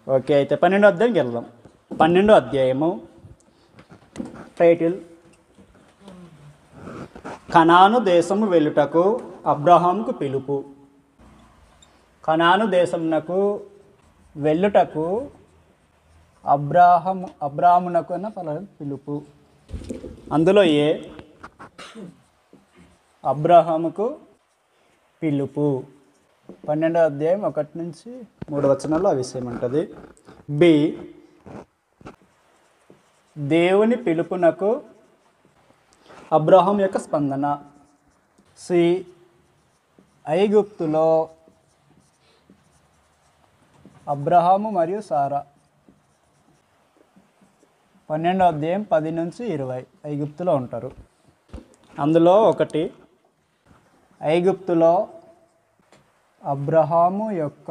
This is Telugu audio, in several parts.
ఓకే అయితే పన్నెండో అధ్యాయంకి వెళ్దాం పన్నెండో అధ్యాయము టైటిల్ కనాను దేశము వెళ్ళుటకు అబ్రహాంకు పిలుపు కనాను దేశమునకు వెళ్ళుటకు అబ్రాహము అబ్రాహమునకు అన్న పల పిలుపు అందులో ఏ అబ్రహాముకు పిలుపు పన్నెండో అధ్యాయం ఒకటి నుంచి మూడు వచనాల్లో ఆ విషయం ఉంటుంది బి దేవుని పిలుపునకు అబ్రహాం యొక్క స్పందన సి ఐగుప్తులో అబ్రహాము మరియు సారా పన్నెండో అధ్యాయం పది నుంచి ఇరవై ఐగుప్తులో ఉంటారు అందులో ఒకటి ఐగుప్తులో అబ్రహాము యొక్క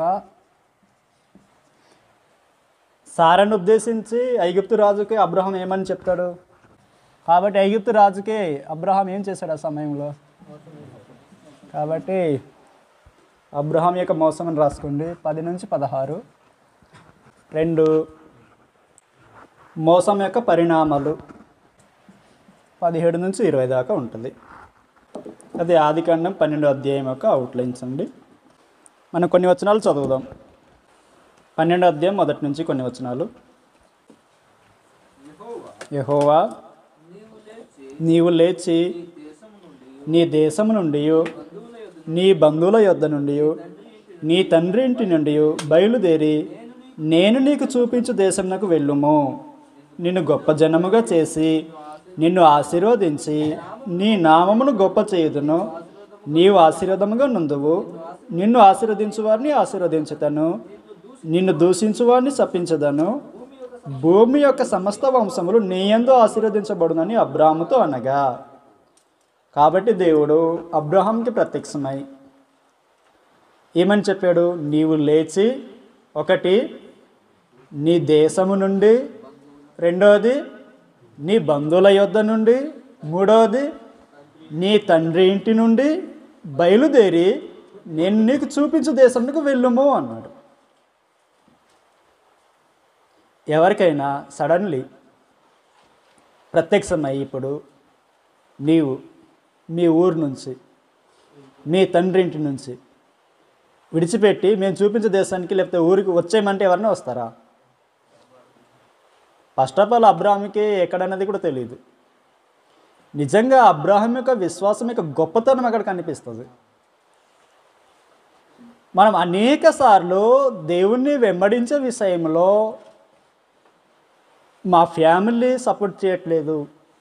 సారను ఉద్దేశించి ఐగుప్తు రాజుకి అబ్రహాం ఏమని చెప్తాడు కాబట్టి ఐగుప్తు రాజుకి అబ్రహాం ఏం చేశాడు ఆ సమయంలో కాబట్టి అబ్రహాం యొక్క మోసం అని రాసుకోండి పది నుంచి పదహారు రెండు మోసం యొక్క పరిణామాలు పదిహేడు నుంచి ఇరవై దాకా ఉంటుంది అది ఆదికాండం పన్నెండో అధ్యాయం యొక్క అవుట్లైన్స్ అండి మనం కొన్ని వచనాలు చదువుదాం పన్నెండో అధ్యాయం మొదటి నుంచి కొన్ని వచనాలు యహోవా నీవు లేచి నీ దేశము నుండి నీ బంధువుల యొద్ద నుండి నీ తండ్రి ఇంటి నుండి బయలుదేరి నేను నీకు చూపించు దేశమునకు వెళ్ళుము నిన్ను గొప్ప జనముగా చేసి నిన్ను ఆశీర్వదించి నీ నామమును గొప్ప చేయుదును నీవు ఆశీర్వాదముగా నుందువు నిన్ను ఆశీర్వదించు వారిని ఆశీర్వదించుతాను నిన్ను దూషించు వారిని శపించదను భూమి యొక్క సమస్త వంశములు నీ యందు ఆశీర్వదించబడునని అబ్రాహాముతో అనగా కాబట్టి దేవుడు అబ్రహాంకి ప్రత్యక్షమై ఏమని చెప్పాడు నీవు లేచి ఒకటి నీ దేశము నుండి రెండవది నీ బంధువుల యొద్ద నుండి మూడవది నీ తండ్రి ఇంటి నుండి బయలుదేరి నేను నీకు చూపించు దేశంకు వెళ్ళుము అన్నాడు ఎవరికైనా సడన్లీ ప్రత్యక్షమై ఇప్పుడు నీవు మీ ఊరు నుంచి మీ తండ్రి ఇంటి నుంచి విడిచిపెట్టి మేము చూపించే దేశానికి లేకపోతే ఊరికి వచ్చేయమంటే ఎవరైనా వస్తారా ఫస్ట్ ఆఫ్ ఆల్ అబ్రాహాంకి ఎక్కడన్నది కూడా తెలియదు నిజంగా అబ్రాహం యొక్క విశ్వాసం యొక్క గొప్పతనం అక్కడ కనిపిస్తుంది మనం అనేక సార్లు దేవుణ్ణి వెంబడించే విషయంలో మా ఫ్యామిలీ సపోర్ట్ చేయట్లేదు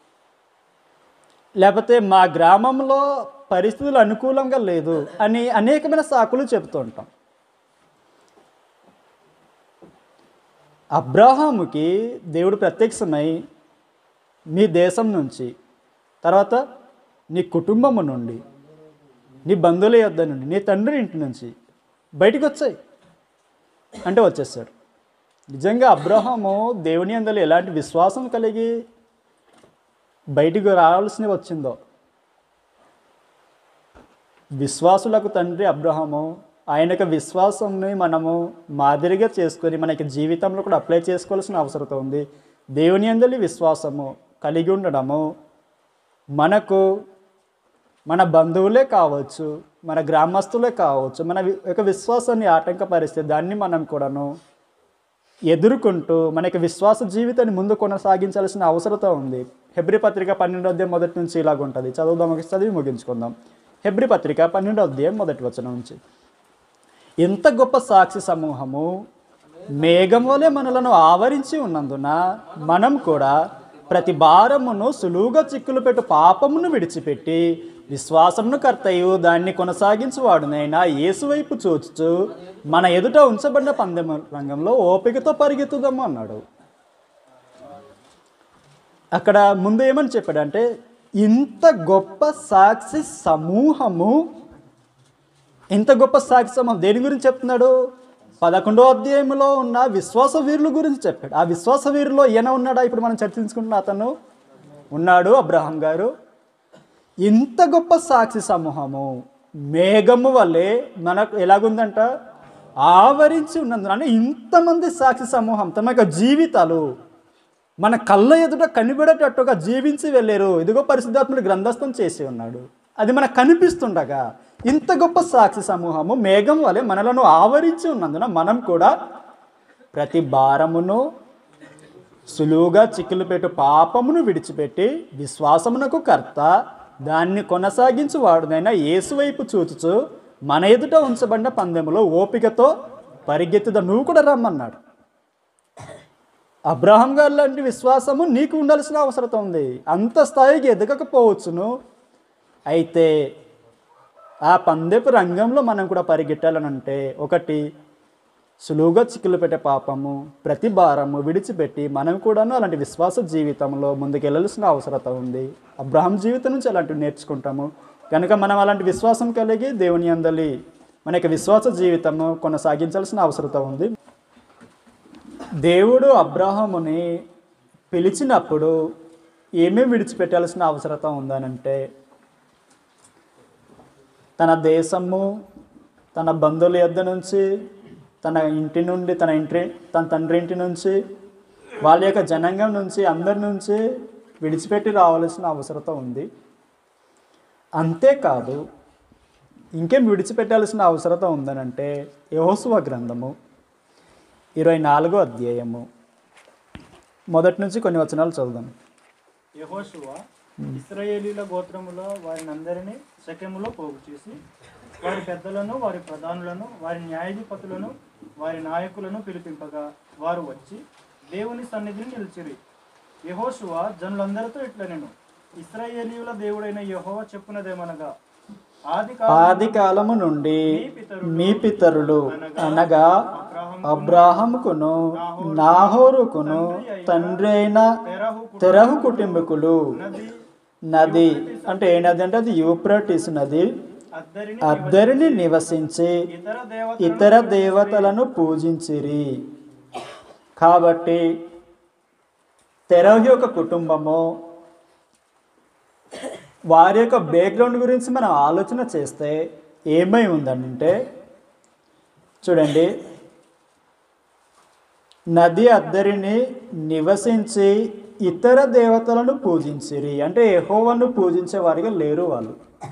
లేకపోతే మా గ్రామంలో పరిస్థితులు అనుకూలంగా లేదు అని అనేకమైన సాకులు చెబుతూ ఉంటాం అబ్రాహాముకి దేవుడు ప్రత్యక్షమై నీ దేశం నుంచి తర్వాత నీ కుటుంబము నుండి నీ బంధువుల యొద్ద నుండి నీ తండ్రి ఇంటి నుంచి బయటికి వచ్చాయి అంటే వచ్చేసాడు నిజంగా అబ్రహాము దేవుని అందరి ఎలాంటి విశ్వాసం కలిగి బయటికి రావాల్సి వచ్చిందో విశ్వాసులకు తండ్రి అబ్రహాము ఆయన యొక్క విశ్వాసంని మనము మాదిరిగా చేసుకొని మనకి జీవితంలో కూడా అప్లై చేసుకోవాల్సిన అవసరం ఉంది దేవుని అందరి విశ్వాసము కలిగి ఉండడము మనకు మన బంధువులే కావచ్చు మన గ్రామస్తులే కావచ్చు మన వి- యొక్క విశ్వాసాన్ని ఆటంకపరిస్తే దాన్ని మనం కూడాను ఎదుర్కొంటూ మన యొక్క విశ్వాస జీవితాన్ని ముందు కొనసాగించాల్సిన అవసరత ఉంది హెబ్రి పత్రిక పన్నెండో అధ్యాయం మొదటి నుంచి ఇలాగ ఉంటుంది చదువుదాం ఒక చదివి ముగించుకుందాం హెబ్రి పత్రిక పన్నెండో అధ్యాయం మొదటి వచనం నుంచి ఇంత గొప్ప సాక్షి సమూహము మేఘం వలె మనలను ఆవరించి ఉన్నందున మనం కూడా ప్రతి భారమును సులువుగా చిక్కులు పెట్టు పాపమును విడిచిపెట్టి విశ్వాసమును కర్తయు దాన్ని కొనసాగించువాడునైనా యేసు వైపు చూచుచు మన ఎదుట ఉంచబడిన పందెం రంగంలో ఓపికతో పరిగెత్తుదాము అన్నాడు అక్కడ ముందు ఏమని చెప్పాడంటే ఇంత గొప్ప సాక్షి సమూహము ఇంత గొప్ప సాక్షి సమూహం దేని గురించి చెప్తున్నాడు పదకొండో అధ్యాయంలో ఉన్న విశ్వాస వీరుల గురించి చెప్పాడు ఆ విశ్వాస వీరులో ఈయన ఉన్నాడా ఇప్పుడు మనం చర్చించుకుంటున్న అతను ఉన్నాడు అబ్రహాం గారు ఇంత గొప్ప సాక్షి సమూహము మేఘము వల్లే మనకు ఎలాగుందంట ఆవరించి ఉన్నందున అంటే ఇంతమంది సాక్షి సమూహం తమ యొక్క జీవితాలు మన కళ్ళ ఎదుట కనిపెడేటట్టుగా జీవించి వెళ్ళారు ఇదిగో పరిశుద్ధాత్ముడు గ్రంథస్థం చేసి ఉన్నాడు అది మనకు కనిపిస్తుండగా ఇంత గొప్ప సాక్షి సమూహము మేఘం వలె మనలను ఆవరించి ఉన్నందున మనం కూడా ప్రతి భారమును సులువుగా చిక్కులు పెట్టు పాపమును విడిచిపెట్టి విశ్వాసమునకు కర్త దాన్ని కొనసాగించు వాడునైనా యేసు వైపు చూచుచు మన ఎదుట ఉంచబడిన పందెములో ఓపికతో పరిగెత్తుదా నువ్వు కూడా రమ్మన్నాడు అబ్రహం గారు లాంటి విశ్వాసము నీకు ఉండాల్సిన అవసరం ఉంది అంత స్థాయికి ఎదగకపోవచ్చును అయితే ఆ పందెపు రంగంలో మనం కూడా పరిగెట్టాలనంటే ఒకటి సులువుగా చిక్కులు పెట్టే పాపము ప్రతి భారము విడిచిపెట్టి మనం కూడాను అలాంటి విశ్వాస జీవితంలో ముందుకెళ్ళాల్సిన అవసరత ఉంది అబ్రహం జీవితం నుంచి అలాంటివి నేర్చుకుంటాము కనుక మనం అలాంటి విశ్వాసం కలిగి దేవుని అందలి మన యొక్క విశ్వాస జీవితము కొనసాగించాల్సిన అవసరత ఉంది దేవుడు అబ్రహాముని పిలిచినప్పుడు ఏమేమి విడిచిపెట్టాల్సిన అవసరత ఉందనంటే తన దేశము తన బంధువుల యొద్ద నుంచి తన ఇంటి నుండి తన ఇంటి తన తండ్రి ఇంటి నుంచి వాళ్ళ యొక్క జనాంగం నుంచి అందరి నుంచి విడిచిపెట్టి రావాల్సిన అవసరత ఉంది అంతేకాదు ఇంకేం విడిచిపెట్టాల్సిన అవసరత ఉందనంటే యహోసువ గ్రంథము ఇరవై నాలుగో అధ్యాయము మొదటి నుంచి కొన్ని వచనాలు చదువుదాం యెహోషువ ఇస్రాయేలీల గోత్రములో వారిని అందరినీ శకెములో పోగు చేసి వారి పెద్దలను వారి ప్రధానులను వారి న్యాయాధిపతులను వారి నాయకులను పిలిపింపగా వారు వచ్చి దేవుని సన్నిధిని నిలిచిరి యెహోషువ జనులందరితో ఇట్లా నేను ఇస్రాయేలీయుల దేవుడైన యెహోవా చెప్పునదేమనగా ఆది ఆది కాలము నుండి మీ పితరులు అనగా అబ్రాహముకును నాహోరుకును తండ్రి అయిన తెరహు తెరహు కుటుంబకులు నది నది అంటే ఏ నది అంటే అది యూప్రటిస్ నది అద్దరిని అద్దరిని నివసించి ఇతర దేవత ఇతర దేవతలను పూజించిరి కాబట్టి తెరహు యొక్క కుటుంబము వారి యొక్క బ్యాక్గ్రౌండ్ గురించి మనం ఆలోచన చేస్తే ఏమై ఉందంటే చూడండి నది అద్దరిని నివసించి ఇతర దేవతలను పూజించిరి అంటే యెహోవాను పూజించే వారిగా లేరు వాళ్ళు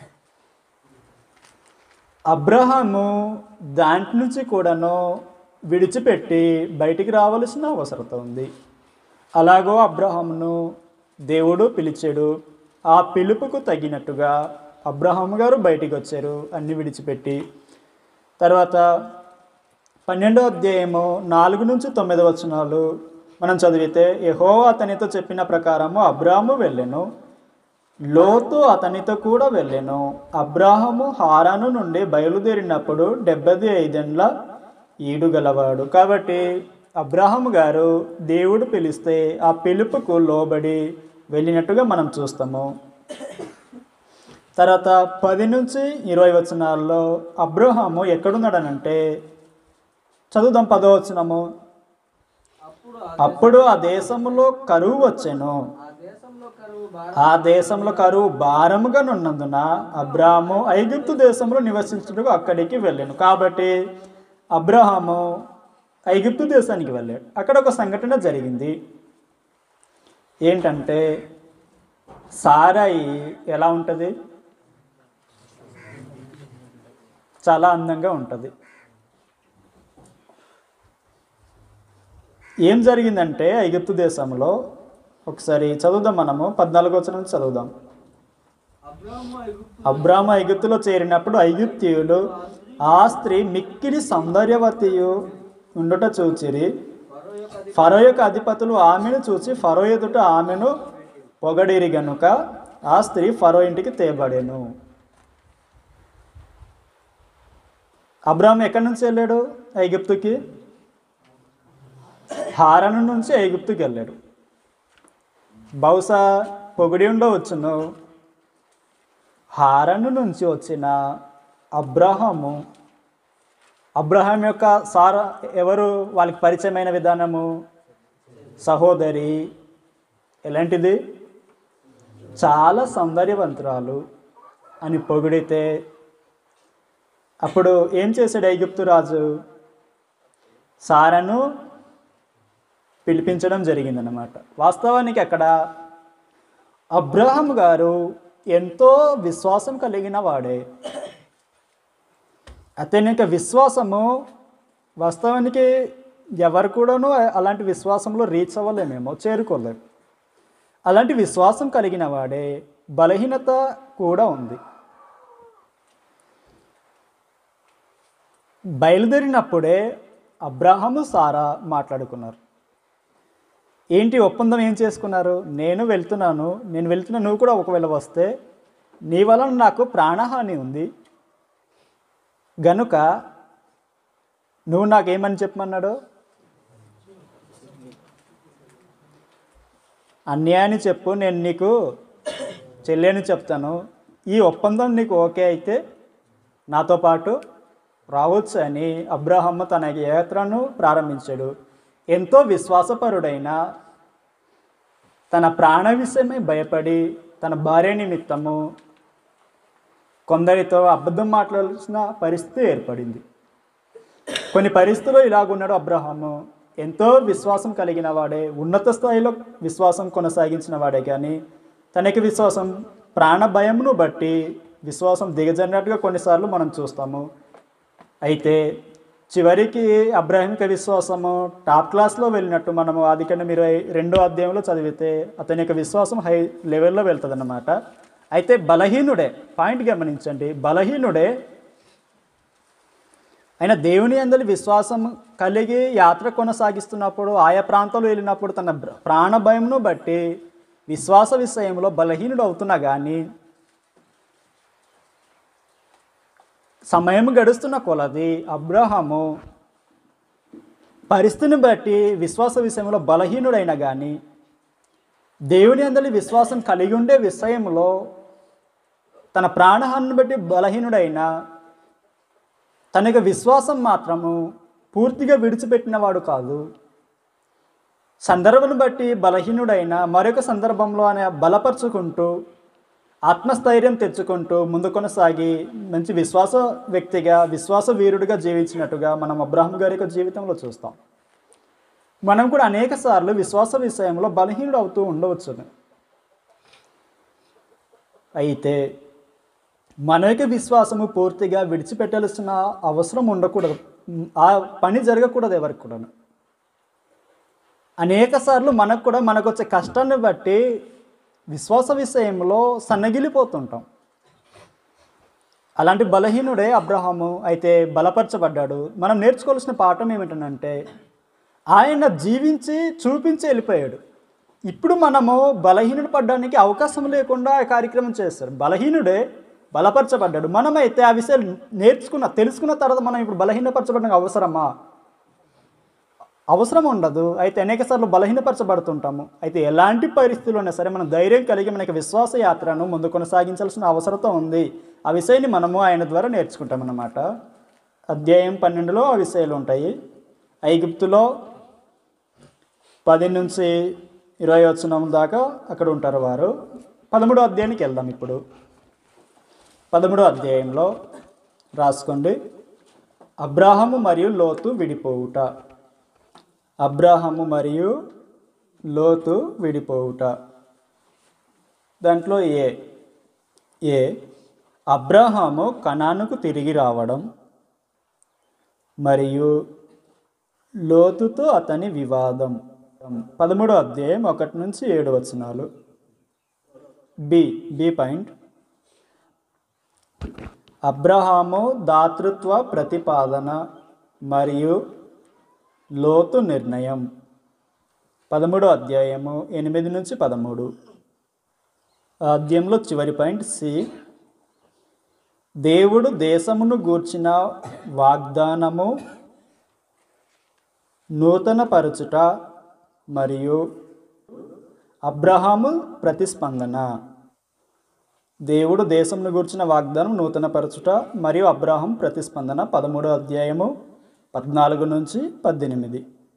అబ్రహాము దాంట్ నుంచి కూడాను విడిచిపెట్టి బయటికి రావాల్సిన అవసరత ఉంది అలాగో అబ్రహామును దేవుడు పిలిచాడు ఆ పిలుపుకు తగినట్టుగా అబ్రహాం గారు బయటికి వచ్చారు అన్ని విడిచిపెట్టి తర్వాత పన్నెండో అధ్యాయము నాలుగు నుంచి తొమ్మిది వచనాలు మనం చదివితే యహో అతనితో చెప్పిన ప్రకారము అబ్రాహము వెళ్ళెను లోతు అతనితో కూడా వెళ్ళెను అబ్రాహము హారాను నుండి బయలుదేరినప్పుడు డెబ్బై ఐదేండ్ల ఈడు గలవాడు కాబట్టి అబ్రాహం గారు దేవుడు పిలిస్తే ఆ పిలుపుకు లోబడి వెళ్ళినట్టుగా మనం చూస్తాము తర్వాత పది నుంచి ఇరవై వచనాల్లో అబ్రహాము ఎక్కడున్నాడనంటే చదువుదాం పదో వచనము అప్పుడు ఆ దేశములో కరువు వచ్చెను ఆ దేశంలో కరువు భారముగా ఉన్నందున అబ్రాహాము ఐగుప్తు దేశంలో నివసించుటకు అక్కడికి వెళ్ళాను కాబట్టి అబ్రహాము ఐగుప్తు దేశానికి వెళ్ళాడు అక్కడ ఒక సంఘటన జరిగింది ఏంటంటే సారాయి ఎలా ఉంటుంది చాలా అందంగా ఉంటుంది ఏం జరిగిందంటే ఐగుప్తు దేశంలో ఒకసారి చదువుదాం మనము పద్నాలుగు వచ్చిన నుంచి చదువుదాం అబ్రాహ్మ ఐగుప్తులో చేరినప్పుడు ఐగుప్తియులు ఆ స్త్రీ మిక్కిలి సౌందర్యవతియు ఉండుట చూచిరి ఫరో యొక్క అధిపతులు ఆమెను చూసి ఫరో ఎదుట ఆమెను పొగడిరి గనుక ఆ స్త్రీ ఫరో ఇంటికి తేబడెను అబ్రాహం ఎక్కడి నుంచి వెళ్ళాడు ఐగుప్తుకి హారను నుంచి ఐగుప్తుకి వెళ్ళాడు బహుశా పొగిడి ఉండవచ్చును హారను నుంచి వచ్చిన అబ్రహాము అబ్రహాం యొక్క సార ఎవరు వాళ్ళకి పరిచయమైన విధానము సహోదరి ఎలాంటిది చాలా సౌందర్యవంతురాలు అని పొగిడితే అప్పుడు ఏం చేశాడు ఐగుప్తు రాజు సారను పిలిపించడం జరిగిందనమాట వాస్తవానికి అక్కడ అబ్రహం గారు ఎంతో విశ్వాసం కలిగిన వాడే అతని యొక్క విశ్వాసము వాస్తవానికి ఎవరు కూడాను అలాంటి విశ్వాసంలో రీచ్ అవ్వలేమేమో చేరుకోలేము అలాంటి విశ్వాసం కలిగిన వాడే బలహీనత కూడా ఉంది బయలుదేరినప్పుడే అబ్రాహము సారా మాట్లాడుకున్నారు ఏంటి ఒప్పందం ఏం చేసుకున్నారు నేను వెళ్తున్నాను నేను వెళ్తున్నా నువ్వు కూడా ఒకవేళ వస్తే నీ వలన నాకు ప్రాణహాని ఉంది గనుక నువ్వు నాకేమని చెప్పమన్నాడు అన్యాయాన్ని చెప్పు నేను నీకు చెల్లి అని చెప్తాను ఈ ఒప్పందం నీకు ఓకే అయితే నాతో పాటు రావచ్చు అని అబ్రహమ్మ తన యాత్రను ప్రారంభించాడు ఎంతో విశ్వాసపరుడైన తన ప్రాణ విషయమై భయపడి తన భార్య నిమిత్తము కొందరితో అబద్ధం మాట్లాడాల్సిన పరిస్థితి ఏర్పడింది కొన్ని పరిస్థితుల్లో ఇలాగున్నాడు అబ్రహాము ఎంతో విశ్వాసం కలిగిన వాడే ఉన్నత స్థాయిలో విశ్వాసం కొనసాగించిన వాడే కానీ తనకి విశ్వాసం ప్రాణ భయమును బట్టి విశ్వాసం దిగజారినట్టుగా కొన్నిసార్లు మనం చూస్తాము అయితే చివరికి అబ్రాహింక విశ్వాసము టాప్ క్లాస్లో వెళ్ళినట్టు మనము అది కన్నా మీరు రెండో అధ్యాయంలో చదివితే అతని యొక్క విశ్వాసం హై లెవెల్లో వెళ్తుంది అన్నమాట అయితే బలహీనుడే పాయింట్ గమనించండి బలహీనుడే ఆయన దేవుని అందరి విశ్వాసం కలిగి యాత్ర కొనసాగిస్తున్నప్పుడు ఆయా ప్రాంతాలు వెళ్ళినప్పుడు తన బ్ర- ప్రాణ భయమును బట్టి విశ్వాస విషయంలో బలహీనుడు అవుతున్నా కానీ సమయం గడుస్తున్న కొలది అబ్రహాము పరిస్థితిని బట్టి విశ్వాస విషయంలో బలహీనుడైన కానీ దేవుని అందరి విశ్వాసం కలిగి ఉండే విషయంలో తన ప్రాణహాన్ని బట్టి బలహీనుడైన తన యొక్క విశ్వాసం మాత్రము పూర్తిగా విడిచిపెట్టినవాడు కాదు సందర్భం బట్టి బలహీనుడైన మరొక సందర్భంలో ఆయన బలపరుచుకుంటూ ఆత్మస్థైర్యం తెచ్చుకుంటూ ముందు కొనసాగి మంచి విశ్వాస వ్యక్తిగా విశ్వాస వీరుడిగా జీవించినట్టుగా మనం అబ్రాహం గారి యొక్క జీవితంలో చూస్తాం మనం కూడా అనేక సార్లు విశ్వాస విషయంలో బలహీనుడు అవుతూ ఉండవచ్చును అయితే మన యొక్క విశ్వాసము పూర్తిగా విడిచిపెట్టాల్సిన అవసరం ఉండకూడదు ఆ పని జరగకూడదు ఎవరికి కూడా అనేక సార్లు మనకు కూడా మనకు వచ్చే కష్టాన్ని బట్టి విశ్వాస విషయంలో సన్నగిలిపోతుంటాం అలాంటి బలహీనుడే అబ్రహాము అయితే బలపరచబడ్డాడు మనం నేర్చుకోవాల్సిన పాఠం ఏమిటంటే ఆయన జీవించి చూపించి వెళ్ళిపోయాడు ఇప్పుడు మనము బలహీనుడు పడడానికి అవకాశం లేకుండా ఆ కార్యక్రమం చేస్తారు బలహీనుడే బలపరచబడ్డాడు మనమైతే ఆ విషయాలు నేర్చుకున్న తెలుసుకున్న తర్వాత మనం ఇప్పుడు బలహీనపరచబడడానికి అవసరమా అవసరం ఉండదు అయితే అనేక సార్లు బలహీనపరచబడుతుంటాము అయితే ఎలాంటి పరిస్థితులు ఉన్నా సరే మనం ధైర్యం కలిగి మనకి విశ్వాస యాత్రను ముందు కొనసాగించాల్సిన అవసరం ఉంది ఆ విషయాన్ని మనము ఆయన ద్వారా నేర్చుకుంటాం అన్నమాట అధ్యాయం పన్నెండులో ఆ విషయాలు ఉంటాయి ఐగుప్తులో పది నుంచి ఇరవై వచనం దాకా అక్కడ ఉంటారు వారు పదమూడో అధ్యాయానికి వెళ్దాం ఇప్పుడు పదమూడో అధ్యాయంలో రాసుకోండి అబ్రాహము మరియు లోతు విడిపోవుట అబ్రాహము మరియు లోతు విడిపోవుట దాంట్లో ఏ ఏ అబ్రాహాము కనానుకు తిరిగి రావడం మరియు లోతుతో అతని వివాదం పదమూడో అధ్యాయం ఒకటి నుంచి ఏడు వచనాలు బి బి పాయింట్ అబ్రహాము దాతృత్వ ప్రతిపాదన మరియు లోతు నిర్ణయం పదమూడో అధ్యాయము ఎనిమిది నుంచి పదమూడు ఆ అధ్యాయంలో చివరి పాయింట్ సి దేవుడు దేశమును గూర్చిన వాగ్దానము నూతన పరచుట మరియు అబ్రహాము ప్రతిస్పందన దేవుడు దేశంను గూర్చిన వాగ్దానం నూతన పరచుట మరియు అబ్రాహం ప్రతిస్పందన పదమూడో అధ్యాయము పద్నాలుగు నుంచి పద్దెనిమిది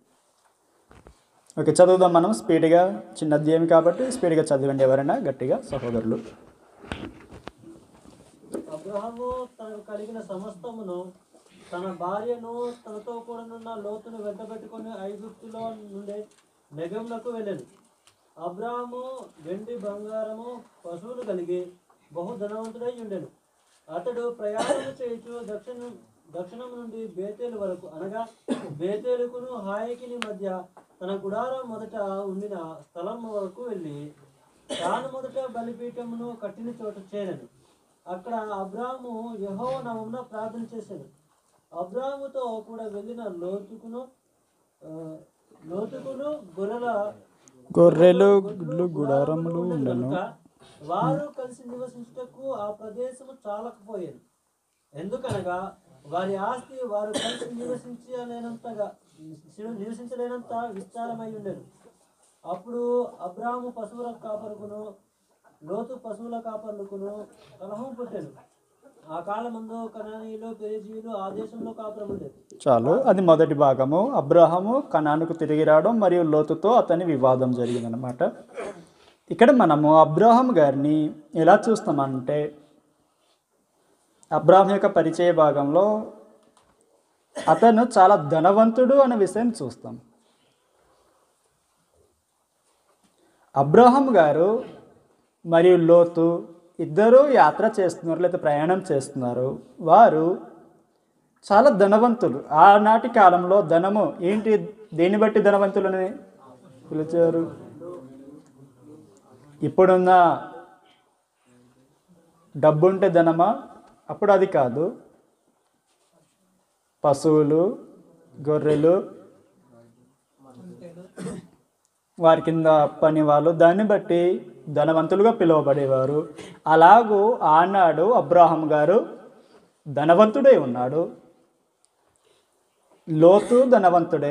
ఓకే చదువుదాం మనం స్పీడ్గా చిన్న అధ్యాయం కాబట్టి స్పీడ్గా చదివండి ఎవరైనా గట్టిగా సహోదరులు అబ్రహాము తనకు కలిగిన సమస్తమును తన భార్యను తనతో కూడానున్న లోతును వెంటబెట్టుకొని ఐగుప్తులో నుండి నెగంలకు వెళ్ళాను అబ్రాహము వెండి బంగారము పశువులు కలిగి బహు ధనవంతుడై ఉండెను అతడు ప్రయాణం చేయుచు దక్షిణం దక్షిణం నుండి బేతేలు వరకు అనగా బేతేలుకును హాయికిని మధ్య తన గుడారం మొదట ఉండిన స్థలం వరకు వెళ్ళి తాను మొదట బలిపీఠమును కట్టిన చోట చేరను అక్కడ అబ్రాహము యహో నామమున ప్రార్థన చేశాను అబ్రాహముతో కూడా వెళ్ళిన లోతుకును ఆ, లోతుకును గొర్రెల గొర్రెలు గుడ్లు గుడారములు ఉండను కనుక వారు కలిసి నివసించుటకు ఆ ప్రదేశము చాలకపోయేది ఎందుకనగా వారి ఆస్తి వారు కలిసి నివసించలేనంతగా నివసించలేనంత విస్తారమై ఉండేది అప్పుడు అబ్రాహము పశువుల కాపరుకును లోతు పశువుల కాపరులకును కలహం పుట్టాను ఆ కాలమందు కనానీయులు పెరిజీవులు ఆ దేశంలో కాపురం ఉండేది చాలు అది మొదటి భాగము అబ్రహాము కనానుకు తిరిగి రావడం మరియు లోతుతో అతని వివాదం జరిగిందనమాట ఇక్కడ మనము అబ్రహాం గారిని ఎలా చూస్తామంటే అబ్రాహం యొక్క పరిచయ భాగంలో అతను చాలా ధనవంతుడు అనే విషయం చూస్తాం అబ్రహాం గారు మరియు లోతు ఇద్దరు యాత్ర చేస్తున్నారు లేదా ప్రయాణం చేస్తున్నారు వారు చాలా ధనవంతులు ఆనాటి కాలంలో ధనము ఏంటి దేన్ని బట్టి ధనవంతులని పిలిచారు ఇప్పుడున్న డబ్బు ఉంటే ధనమా అప్పుడు అది కాదు పశువులు గొర్రెలు వారి కింద పని వాళ్ళు దాన్ని బట్టి ధనవంతులుగా పిలువబడేవారు అలాగూ ఆనాడు అబ్రాహం గారు ధనవంతుడే ఉన్నాడు లోతు ధనవంతుడే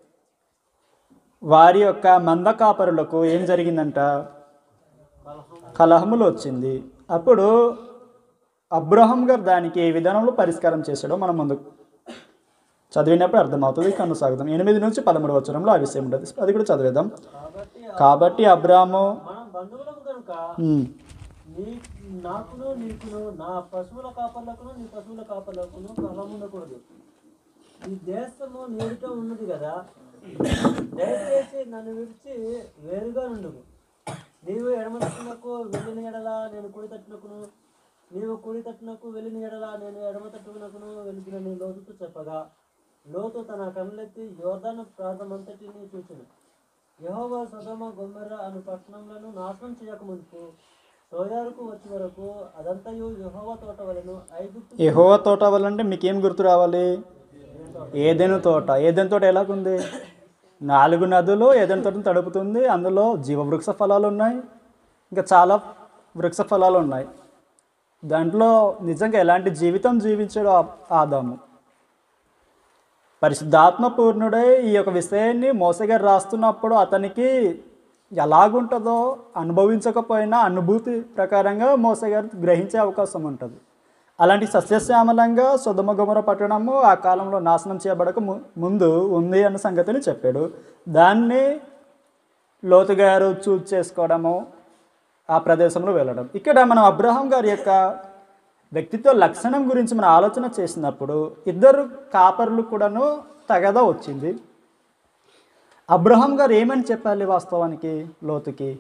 వారి యొక్క మంద కాపరులకు ఏం జరిగిందంట కలహములు వచ్చింది అప్పుడు అబ్రహం గారు దానికి ఏ విధానంలో పరిష్కారం చేశాడో మనం ముందు చదివినప్పుడు అర్థమవుతుంది కొనసాగుదాం ఎనిమిది నుంచి పదమూడు వచనంలో ఆ విషయం ఉంటుంది అది కూడా చదివేద్దాం కాబట్టి కాబట్టి అబ్రాము మనం బంధువులం కనుక ఉమ్, నీ నాకును నీకును నా పశువుల కాపర్లకును నీ పశువుల కాపర్లకును కలం ఉండకూడదు ఈ దేశము నేడుట ఉన్నది కదా దయచేసి నన్ను విడిచి వేరుగా నుండు నీవు ఎడమ తట్టునకు వెళ్ళిన ఎడల నేను కుడి తట్టునకును నీవు కుడి తట్టునకు వెళ్ళిన ఎడల నేను ఎడమ తట్టునకును వెళుతున్న లోతుతో చెప్పగా లోతు తన కళ్ళెత్తి యోర్దాను ప్రాంతమంతటిని చూసిన యెహోవా సదమ గొమ్మెర్ర అను పట్టణములను నాశనం చేయకముందుకు సోయారుకు వచ్చే వరకు అదంతయు యెహోవా తోట వలన ఐగుప్తు యెహోవా తోట వల్లంటే మీకేం గుర్తు రావాలి ఏదైనా తోట ఏదైనా తోట ఎలాగుంది నాలుగు నదులు ఏదైనా తోటను తడుపుతుంది అందులో జీవవృక్ష ఫలాలు ఉన్నాయి ఇంకా చాలా వృక్ష ఫలాలు ఉన్నాయి దాంట్లో నిజంగా ఎలాంటి జీవితం జీవించాడు ఆ- ఆదాము పరిశుద్ధాత్మ పూర్ణుడై ఈ యొక్క విషయాన్ని మోసగారు రాస్తున్నప్పుడు అతనికి ఎలాగుంటుందో అనుభవించకపోయినా అనుభూతి ప్రకారంగా మోసగారు గ్రహించే అవకాశం ఉంటుంది అలాంటి సస్యశ్యామలంగా సుధమగుమర పట్టణము ఆ కాలంలో నాశనం చేయబడక ము- ముందు ఉంది అన్న సంగతిని చెప్పాడు దాన్ని లోతుగారు చూజ్ చేసుకోవడము ఆ ప్రదేశంలో వెళ్ళడం ఇక్కడ మనం అబ్రహాం గారి యొక్క వ్యక్తిత్వ లక్షణం గురించి మనం ఆలోచన చేసినప్పుడు ఇద్దరు కాపర్లు కూడాను తగదా వచ్చింది అబ్రహాం గారు ఏమని చెప్పాలి వాస్తవానికి లోతుకి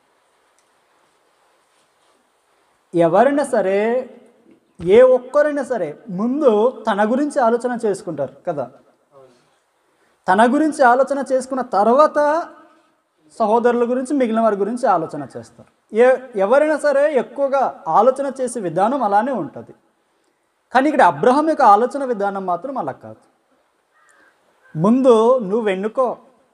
ఎవరైనా సరే ఏ ఒక్కరైనా సరే ముందు తన గురించి ఆలోచన చేసుకుంటారు కదా తన గురించి ఆలోచన చేసుకున్న తర్వాత సహోదరుల గురించి మిగిలిన వారి గురించి ఆలోచన చేస్తారు ఏ ఎవరైనా సరే ఎక్కువగా ఆలోచన చేసే విధానం అలానే ఉంటుంది కానీ ఇక్కడ అబ్రహం యొక్క ఆలోచన విధానం మాత్రం అలా కాదు ముందు నువ్వు ఎన్నుకో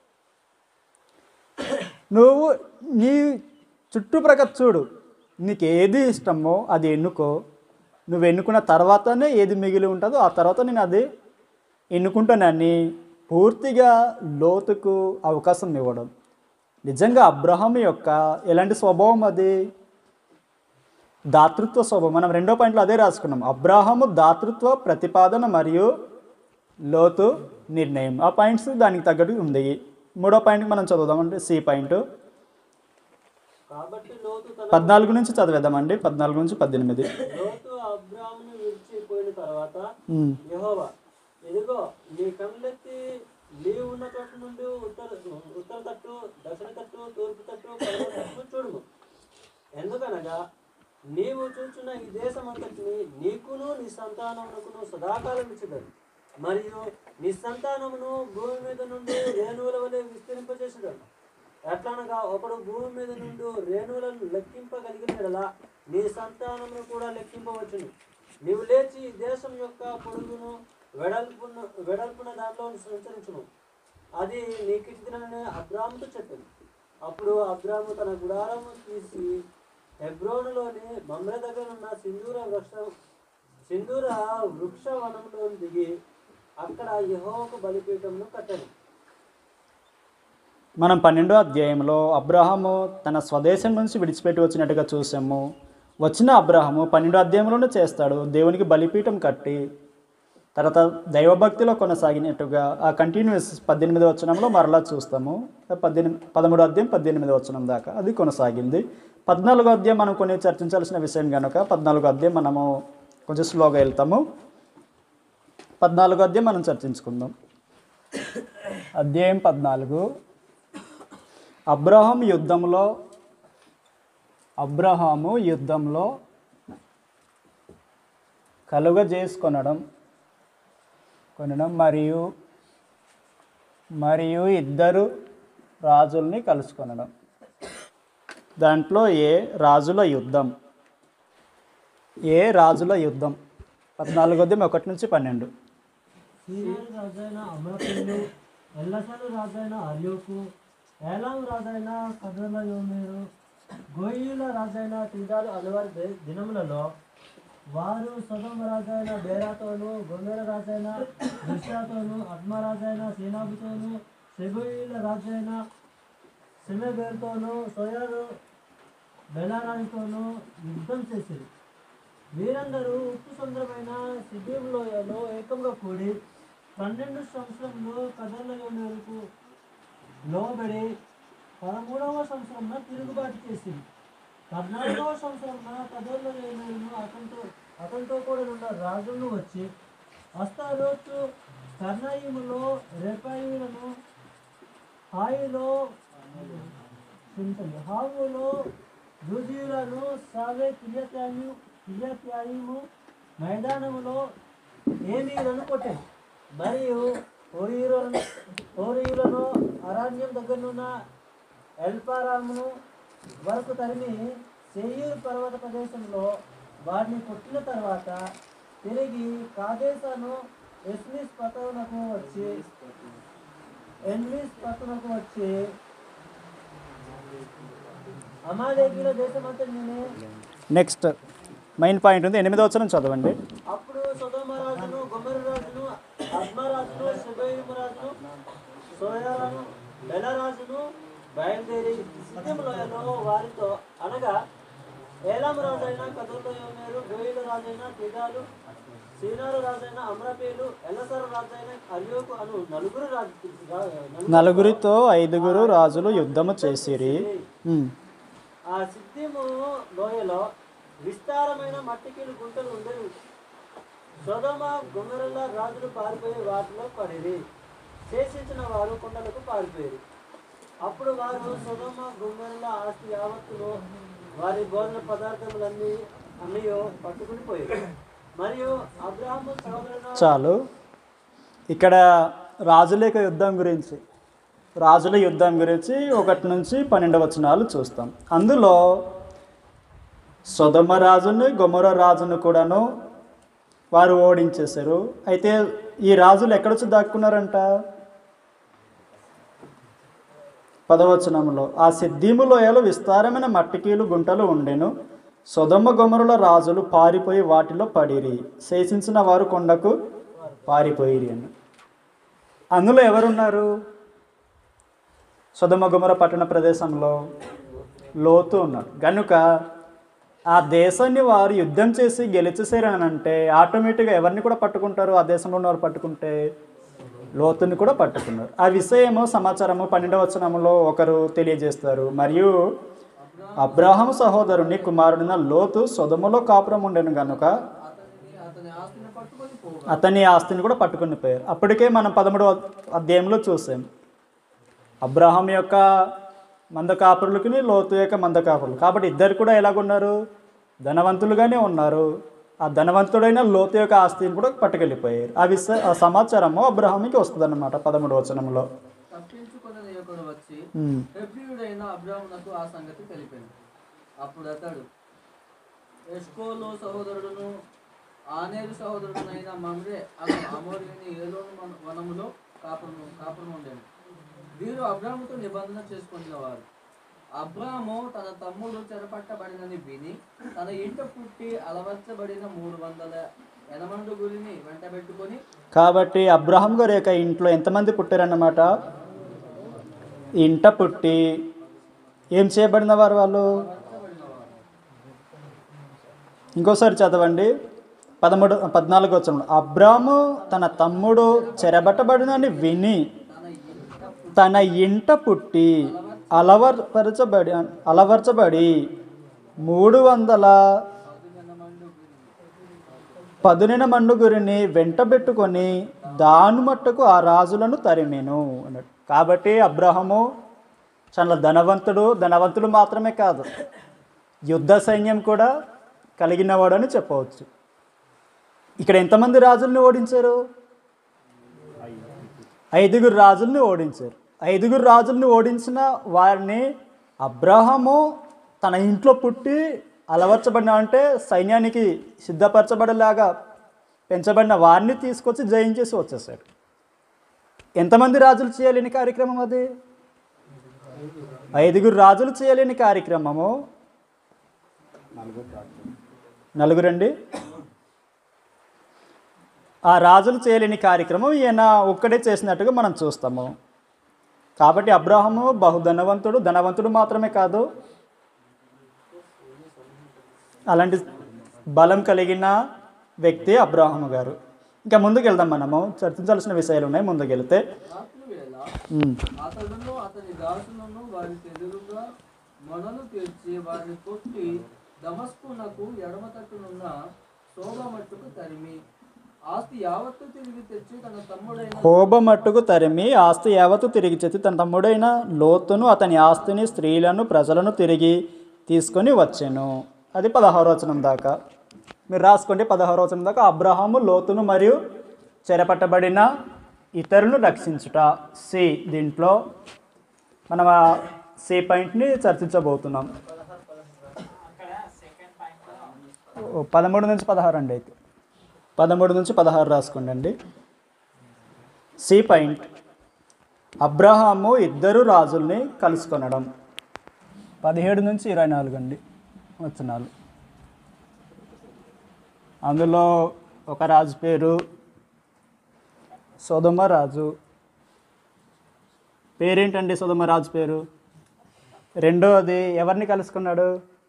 నువ్వు నీ చుట్టుప్రక్కల చూడు నీకు ఏది ఇష్టమో అది ఎన్నుకో నువ్వు ఎన్నుకున్న తర్వాతనే ఏది మిగిలి ఉంటుందో ఆ తర్వాత నేను అది ఎన్నుకుంటానని పూర్తిగా లోతుకు అవకాశం ఇవ్వడం నిజంగా అబ్రహం యొక్క ఎలాంటి స్వభావం అది దాతృత్వ స్వభావం మనం రెండో పాయింట్లో అదే రాసుకున్నాం అబ్రాహము దాతృత్వ ప్రతిపాదన మరియు లోతు నిర్ణయం ఆ పాయింట్స్ దానికి తగ్గట్టు ఉంది మూడో పాయింట్ మనం చదువుదామంటే సి పాయింట్ కాబట్టి లోతు తన పద్నాలుగు నుంచి చదివేద్దామండి పద్నాలుగు నుంచి పద్దెనిమిది లోతు అబ్రామును విడిచిపోయిన తర్వాత ఉమ్, యెహోవా ఇదిగో నీ కళ్ళెత్తి నీవు ఉన్న చోట నుండి ఉత్తర ఉత్తర తట్టు దక్షిణ తట్టు తూర్పు తట్టు పడమర తట్టు చూడుము ఎందుకనగా నీవు చూచున్న ఈ దేశం అంతటిని నీకును నీ సంతానమునకును సదాకాలం ఇచ్చుదని మరియు నీ సంతానమును భూమి మీద నుండి రేణువుల వలె విస్తరింపజేసుదని ఎట్లనగా ఒకడు భూమి మీద నుండి రేణువులను లెక్కింపగలిగినలా నీ సంతానమును కూడా లెక్కింపవచ్చును నీవు లేచి ఈ దేశం యొక్క పొడుగును వెడల్పున వెడల్పున దాంట్లో సంచరించును అది నీకిచ్చినని అబ్రాముతో చెప్పింది అప్పుడు అబ్రాము తన గుడారము తీసి హెబ్రోనులోని మమ్ర దగ్గర ఉన్న సింధూర వృక్షం సింధూర వృక్ష వనంలో దిగి అక్కడ యెహోవాకు బలిపీఠంను కట్టాను మనం పన్నెండో అధ్యాయంలో అబ్రహాము తన స్వదేశం నుంచి విడిచిపెట్టి వచ్చినట్టుగా చూసాము వచ్చిన అబ్రహాము పన్నెండో అధ్యాయంలోనే చేస్తాడు దేవునికి బలిపీఠం కట్టి తర్వాత దైవభక్తిలో కొనసాగినట్టుగా ఆ కంటిన్యూస్ పద్దెనిమిది వచనంలో మరలా చూస్తాము పద్దెనిమిది పదమూడో అధ్యాయం పద్దెనిమిది వచనం దాకా అది కొనసాగింది పద్నాలుగో అధ్యాయం మనం కొన్ని చర్చించాల్సిన విషయం కనుక పద్నాలుగో అధ్యాయం మనము కొంచెం స్లోగా వెళ్తాము పద్నాలుగో అధ్యాయం మనం చర్చించుకుందాం అధ్యాయం పద్నాలుగు అబ్రహాం యుద్ధంలో అబ్రహాము యుద్ధంలో కలుగజేసుకొనడం కొనడం మరియు మరియు ఇద్దరు రాజుల్ని కలుసుకొనడం దాంట్లో ఏ రాజుల యుద్ధం ఏ రాజుల యుద్ధం పద్నాలుగోది ఒకటి నుంచి పన్నెండు సీనారు రాజైన అమరకులు ఎల్లసలు రాజైన అర్యోకు ఏలాం రాజైన కదలయోమేరు గోయిల రాజైన తిదాలు అలవారి ది- దినములలో వారు సదమ రాజైన బేరాతోను గొంగెర రాజైన దుష్యాతోను అద్మరాజైన సీనాబుతోను సెగోయిల రాజైన సెమెబేరుతోను సోయారు బెలారానితోను యుద్ధం చేసిరి వీరందరూ ఉప్పు సముద్రమైన సిద్ధం లోయలో ఏకంగా కూడి పన్నెండు సంవత్సరంలో కథలలో మేరకు లోబడి పదమూడవ సంవత్సరంలో తిరుగుబాటు చేసింది పద్నాలుగవ సంవత్సరంలో కథల్లో మేరును అతనితో అతనితో కూడా ఉన్న రాజులను వచ్చి అస్తారోతు కర్ణాయిములో రేపాయిలను హాయిలో క్షమించండి హావులో రుజువులను సావే కిరియత్యాయు కిరియత్యాయము మైదానములో ఏమీలను కొట్టాను మరియు హోరీయులను హోరీయులను అరణ్యం దగ్గరనున్న ఎల్పారామును వరకు తరిమి సెయ్యూరు పర్వత ప్రదేశంలో వారిని కొట్టిన తర్వాత తిరిగి కాదేశాను ఎస్మిస్ పతవునకు వచ్చి ఎన్మిస్ పతవునకు వచ్చి అమాలేకీల దేశమంతా నేనే నెక్స్ట్ మెయిన్ పాయింట్ ఉంది ఎనిమిదో వచనం చదవండి అప్పుడు సుధమరాజును గుమ్మరాజును అద్మరాజును శుభయుమరాజును సోయారాను బెలరాజును బయలుదేరి సిద్ధంలోయలో వారితో అనగా ఏలాం రాజైన కదుర్లోయమేరు గోయిల రాజైన తిగాలు సీనారు రాజైన అమ్రపేలు ఎల్లసర రాజైన అర్యోకు అను నలుగురు రాజు రా- నలుగురితో ఐదుగురు రాజులు యుద్ధము చేసిరి ఉమ్. ఆ సిద్ధిము లోయలో విస్తారమైన మట్టికీలు గుంటలు ఉండేవి సొదమ గుమ్మరల రాజులు పారిపోయి వాటిలో పడిరి శేషించిన వారు కొండలకు పారిపోయారు అప్పుడు వారు సొదమ గుమ్మరల ఆస్తి యావత్తును వారి భోజన పదార్థములన్నీ అన్నీ పట్టుకుని పోయారు మరియు అబ్రాహము సోదరుడు చాలు ఇక్కడ రాజుల యొక్క యుద్ధం గురించి రాజుల యుద్ధం గురించి ఒకటి నుంచి పన్నెండు వచనాలు చూస్తాం అందులో సుధమ రాజుని గొమర రాజును కూడాను వారు ఓడించేశారు అయితే ఈ రాజులు ఎక్కడొచ్చి దాక్కున్నారంట పదవచనంలో ఆ సిద్ధిము లోయలో విస్తారమైన మట్టికీలు గుంటలు ఉండెను సొదమ గొమరుల రాజులు పారిపోయి వాటిలో పడిరి శేషించిన వారు కొండకు పారిపోయిరి అని అందులో ఎవరున్నారు సొదమ గుమర పట్టణ ప్రదేశంలో లోతు ఉన్నాడు కనుక ఆ దేశాన్ని వారు యుద్ధం చేసి గెలిచేసారు అని అంటే ఆటోమేటిక్గా ఎవరిని కూడా పట్టుకుంటారు ఆ దేశంలో ఉన్నవారు పట్టుకుంటే లోతుని కూడా పట్టుకున్నారు ఆ విషయము సమాచారము పన్నెండవ వచనములో ఒకరు తెలియజేస్తారు మరియు అబ్రాహం సహోదరుని కుమారుడిన లోతు సొదములో కాపురం ఉండెను గనుక అతని ఆస్తిని పట్టుకొని పోగా అతని ఆస్తిని కూడా పట్టుకుని పోయారు అప్పటికే మనం పదమూడవ అధ్యాయంలో చూసాం అబ్రహాం యొక్క మంద కాపురులకి లోతు యొక్క మంద కాపురులు కాబట్టి ఇద్దరు కూడా ఎలాగున్నారు ధనవంతులుగానే ఉన్నారు ఆ ధనవంతుడైన లోతు యొక్క ఆస్తిని కూడా పట్టుకెళ్ళిపోయారు ఆ విస ఆ సమాచారము అబ్రహాంకి వస్తుంది అన్నమాట పదమూడు వచనంలో తప్పించుకున్న ఒకడు వచ్చి ఉమ్. హెబ్రియుడైన అబ్రాహ్మణకు ఆ సంగతి తెలిపాను అప్పుడు అతడు ఎస్కోలో సహోదరుడును ఆనేరు సహోదరుడునైన మమ్రే అను అమోరిని ఏలోను మన- వనములో కాపురం కాపురం ఉండేది వీరు అబ్రాహ్ముతో నిబంధన చేసుకునేవారు అబ్రాము తన తమ్ముడు చెరపట్టబడినని విని తన ఇంట పుట్టి అలవర్చబడిన మూడు వందల ఎనమండుగురిని వెంటబెట్టుకొని కాబట్టి అబ్రహాం గారి యొక్క ఇంట్లో ఎంతమంది పుట్టారన్నమాట ఇంట పుట్టి ఏం చేయబడిన వారు వాళ్ళు ఇంకోసారి చదవండి పదమూడు పద్నాలుగు వచ్చిన అబ్రాము తన తమ్ముడు చెరబట్టబడినని విని తన ఇంట పుట్టి అలవర్పరచబడి అలవర్చబడి మూడు వందల పదునిన మండుగురిని వెంటబెట్టుకొని దాని మట్టుకు ఆ రాజులను తరిమేను అన్నాడు కాబట్టి అబ్రహము చాలా ధనవంతుడు ధనవంతుడు మాత్రమే కాదు యుద్ధ సైన్యం కూడా కలిగినవాడు అని చెప్పవచ్చు ఇక్కడ ఎంతమంది రాజుల్ని ఓడించారు ఐదుగురు రాజుల్ని ఓడించారు ఐదుగురు రాజుల్ని ఓడించిన వారిని అబ్రహము తన ఇంట్లో పుట్టి అలవర్చబడిన అంటే సైన్యానికి సిద్ధపరచబడేలాగా పెంచబడిన వారిని తీసుకొచ్చి జయించేసి వచ్చేసాడు ఎంతమంది రాజులు చేయలేని కార్యక్రమం అది ఐదుగురు రాజులు చేయలేని కార్యక్రమము నలుగురండి ఆ రాజులు చేయలేని కార్యక్రమం ఈయన ఒక్కడే చేసినట్టుగా మనం చూస్తాము కాబట్టి అబ్రాహము బహుధనవంతుడు ధనవంతుడు మాత్రమే కాదు అలాంటి బలం కలిగిన వ్యక్తి అబ్రాహము గారు ఇంకా ముందుకు వెళ్దాం మనము చర్చించాల్సిన విషయాలు ఉన్నాయి ముందుకు వెళ్తే రాత్రి వేళ ఉమ్. అతడును అతని దాసులను వారికి ఎదురుగా మొనలు తీర్చి వారిని కొట్టి దమస్కునకు ఎడమ తట్టునున్న శోభ మట్టుకు తరిమి ఆస్తి యావత్తు తిరిగి తెచ్చి తన తమ్ముడైన హోబ మట్టుకు తరిమి ఆస్తి యావత్తు తిరిగి చెత్తి తన తమ్ముడైన లోతును అతని ఆస్తిని స్త్రీలను ప్రజలను తిరిగి తీసుకొని వచ్చాను అది పదహారు వచనం దాకా మీరు రాసుకోండి పదహారు వచనం దాకా అబ్రహాము లోతును మరియు చెరపట్టబడిన ఇతరులను రక్షించుట సి దీంట్లో మనం ఆ సి పాయింట్ని చర్చించబోతున్నాం ఓ, పదమూడు నుంచి పదహారు అండి అయితే పదమూడు నుంచి పదహారు రాసుకోండి అండి సి పాయింట్ అబ్రహాము ఇద్దరు రాజుల్ని కలుసుకొనడం పదిహేడు నుంచి ఇరవై నాలుగు అండి వచనాలు అందులో ఒక రాజు పేరు సోదమ రాజు పేరేంటండి సోదమ రాజు పేరు రెండోది ఎవరిని కలుసుకున్నాడు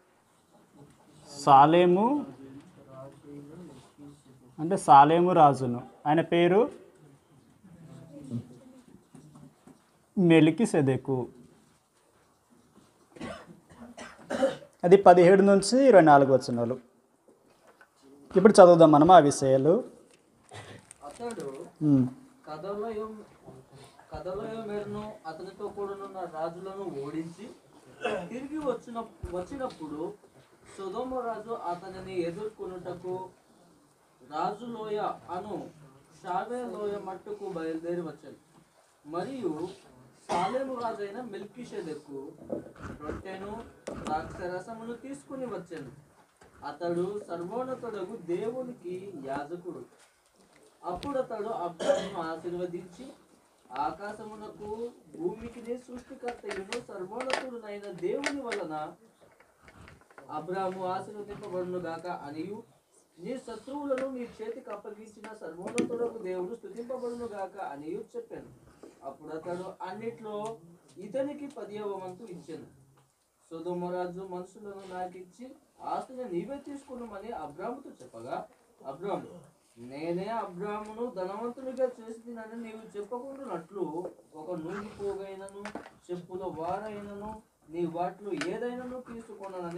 సాలేము అంటే సాలేము రాజును ఆయన పేరు మెలికి సెదెకు అది పదిహేడు నుంచి ఇరవై నాలుగు వచనాలు ఇప్పుడు చదువుదాం మనం ఆ విషయాలు అతడు ఉమ్. కథలయం కథలయమేరును అతనితో కూడనున్న రాజులను ఓడించి తిరిగి వచ్చిన వచ్చినప్పుడు సుధోమ రాజు అతనిని ఎదుర్కొనుటకు రాజులోయ అను షావే లోయ మట్టుకు బయలుదేరి వచ్చాడు మరియు సాలేము రాజైన మెల్కిషెదెకు రొట్టెను ద్రాక్షరసమును తీసుకుని వచ్చాను అతడు సర్వోన్నతుడగు దేవునికి యాజకుడు అప్పుడు అతడు అబ్రాహ్మను ఆశీర్వదించి ఆకాశమునకు భూమికి సృష్టికర్తయును సర్వోన్నతుడునైన దేవుని వలన అబ్రాహము ఆశీర్వదింపబడును గాక అనియు నీ శత్రువులను నీ చేతికి అప్పగించిన సర్వోన్నతుడకు దేవుడు స్థుతింపబడును గాక అనియు చెప్పాను అప్పుడు అతడు అన్నిట్లో ఇతనికి పదియవ వంతు ఇచ్చాను సుధుమరాజు మనుషులను నాకిచ్చి ఆస్తిని నీవే తీసుకున్నామని అబ్రాముతో చెప్పగా అబ్రాము నేనే అబ్రామును ధనవంతునిగా చేసినని నీవు చెప్పకుండానట్లు ఒక నూనె పోగైనను చెప్పుల వారైనను నీ వాటిలో ఏదైనాను తీసుకున్నానని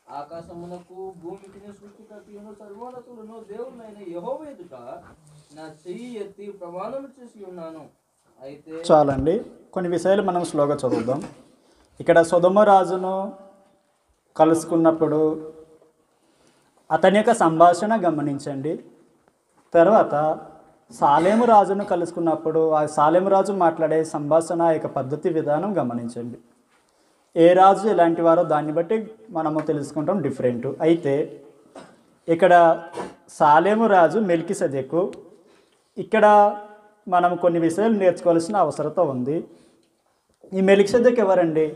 ఆకాశమునకు భూమికి సృష్టికర్తయును సర్వోన్నతులను దేవునైన యెహోవా ఎదుట నా చెయ్యి ఎత్తి ప్రమాణం చేసి ఉన్నాను అయితే చాలండి కొన్ని విషయాలు మనం స్లోగా చదువుదాం ఇక్కడ సుధమ రాజును కలుసుకున్నప్పుడు అతని యొక్క సంభాషణ గమనించండి తర్వాత సాలేము రాజును కలుసుకున్నప్పుడు ఆ సాలేము రాజు మాట్లాడే సంభాషణ ఆ యొక్క పద్ధతి విధానం గమనించండి ఏ రాజు ఎలాంటి వారో దాన్ని బట్టి మనము తెలుసుకుంటాం డిఫరెంట్ అయితే ఇక్కడ సాలేము రాజు మెల్కి సదెకు ఇక్కడ మనం కొన్ని విషయాలు నేర్చుకోవాల్సిన అవసరత ఉంది ఈ మెలిక్సెదక్ ఎవరండి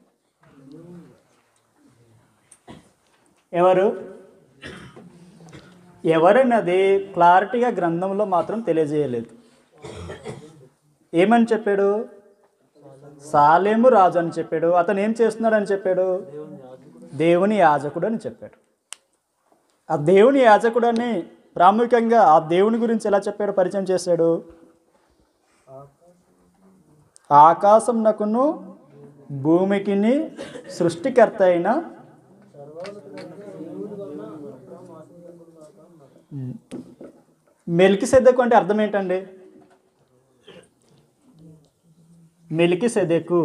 ఎవరు ఎవరన్నది క్లారిటీగా గ్రంథంలో మాత్రం తెలియజేయలేదు ఏమని చెప్పాడు సాలేము రాజు అని చెప్పాడు అతను ఏం చేస్తున్నాడు అని చెప్పాడు దేవుని యాజకుడు అని చెప్పాడు ఆ దేవుని యాజకుడు అని ప్రాముఖ్యంగా ఆ దేవుని గురించి ఎలా చెప్పాడు పరిచయం చేశాడు ఆకాశం నకును భూమికిని సృష్టికర్త అయిన మెలికి సెదకు అంటే అర్థం ఏంటండి మెలికి సెదెకు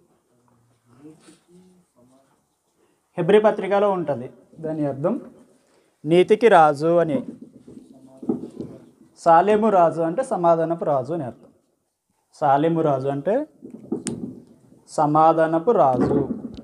హెబ్రి పత్రికలో ఉంటుంది దాని అర్థం నీతికి రాజు అని సాలేము రాజు అంటే సమాధానపు రాజు అని అర్థం సాలేము రాజు అంటే సమాధానపు రాజు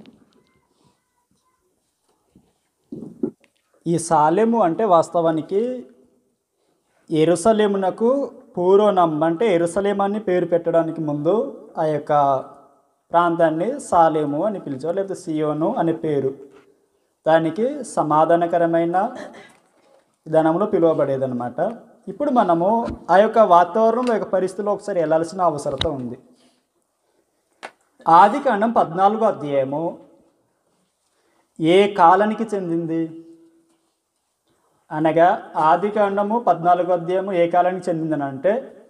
ఈ సాలెము అంటే వాస్తవానికి ఎరుసలేమునకు పూర్వనం అంటే ఎరుసలేం అని పేరు పెట్టడానికి ముందు ఆ యొక్క ప్రాంతాన్ని సాలేము అని పిలిచేవారు లేకపోతే సియోను అనే పేరు దానికి సమాధానకరమైన విధానంలో పిలువబడేదన్నమాట ఇప్పుడు మనము ఆ యొక్క వాతావరణంలో యొక్క పరిస్థితిలో ఒకసారి వెళ్ళాల్సిన అవసరత ఉంది ఆది కాండం పద్నాలుగో అధ్యాయము ఏ కాలానికి చెందింది అనగా ఆది కాండము పద్నాలుగో అధ్యాయము ఏ కాలానికి చెందిందని అంటే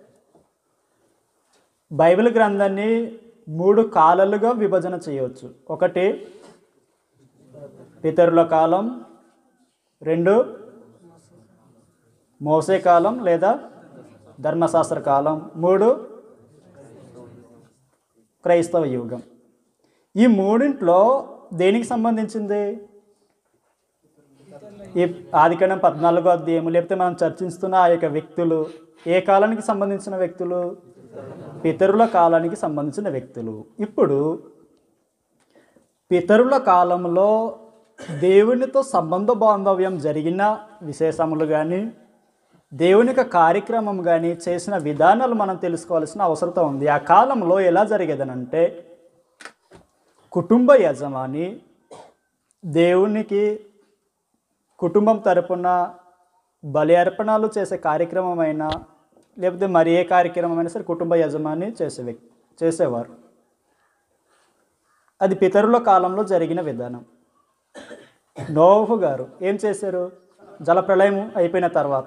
బైబిల్ గ్రంథాన్ని మూడు కాలాలుగా విభజన చేయవచ్చు ఒకటి పితరుల కాలం రెండు మోసే కాలం లేదా ధర్మశాస్త్ర కాలం మూడు క్రైస్తవ యుగం ఈ మూడింట్లో దేనికి సంబంధించింది ఈ ఆదికాండం పద్నాలుగో అధ్యాయము లేకపోతే మనం చర్చిస్తున్న ఆ యొక్క వ్యక్తులు ఏ కాలానికి సంబంధించిన వ్యక్తులు పితరుల కాలానికి సంబంధించిన వ్యక్తులు ఇప్పుడు పితరుల కాలంలో దేవునితో సంబంధ బాంధవ్యం జరిగిన విశేషములు కానీ దేవుని యొక్క కార్యక్రమం కానీ చేసిన విధానాలు మనం తెలుసుకోవాల్సిన అవసరత ఉంది ఆ కాలంలో ఎలా జరిగేదనంటే కుటుంబ యజమాని దేవునికి కుటుంబం తరపున బలి అర్పణలు చేసే కార్యక్రమం అయినా లేకపోతే మరి ఏ కార్యక్రమం అయినా సరే కుటుంబ యజమాని చేసే వ్యక్తి చేసేవారు అది పితరుల కాలంలో జరిగిన విధానం నోహు గారు ఏం చేశారు జలప్రలయం అయిపోయిన తర్వాత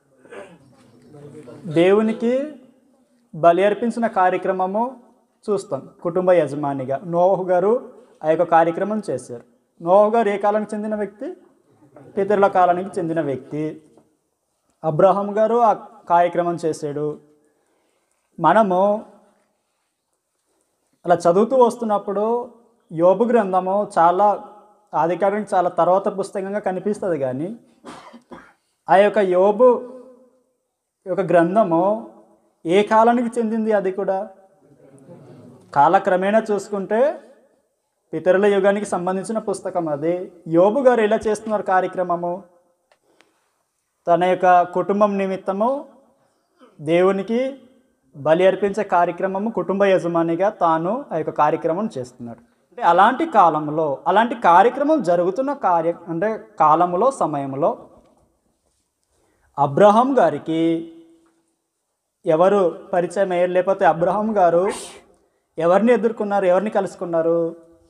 దేవునికి బలి అర్పించిన కార్యక్రమము చూస్తాం కుటుంబ యజమానిగా నోహు గారు ఆ యొక్క కార్యక్రమం చేశారు నోహు గారు ఏ కాలానికి చెందిన వ్యక్తి పితరుల కాలానికి చెందిన వ్యక్తి అబ్రహం గారు ఆ కార్యక్రమం చేశాడు మనము అలా చదువుతూ వస్తున్నప్పుడు యోబు గ్రంథము చాలా ఆధికారానికి చాలా తర్వాత పుస్తకంగా కనిపిస్తుంది కానీ ఆ యొక్క యోబు యొక్క గ్రంథము ఏ కాలానికి చెందింది అది కూడా కాలక్రమేణా చూసుకుంటే పితరుల యుగానికి సంబంధించిన పుస్తకం అది యోబు గారు ఎలా చేస్తున్నారు కార్యక్రమము తన యొక్క కుటుంబం నిమిత్తము దేవునికి బలి అర్పించే కార్యక్రమము కుటుంబ యజమానిగా తాను ఆ యొక్క కార్యక్రమం చేస్తున్నాడు అంటే అలాంటి కాలంలో అలాంటి కార్యక్రమం జరుగుతున్న కార్య అంటే కాలంలో సమయంలో అబ్రహాం గారికి ఎవరు పరిచయం అయ్యారు లేకపోతే అబ్రహాం గారు ఎవరిని ఎదుర్కొన్నారు ఎవరిని కలుసుకున్నారు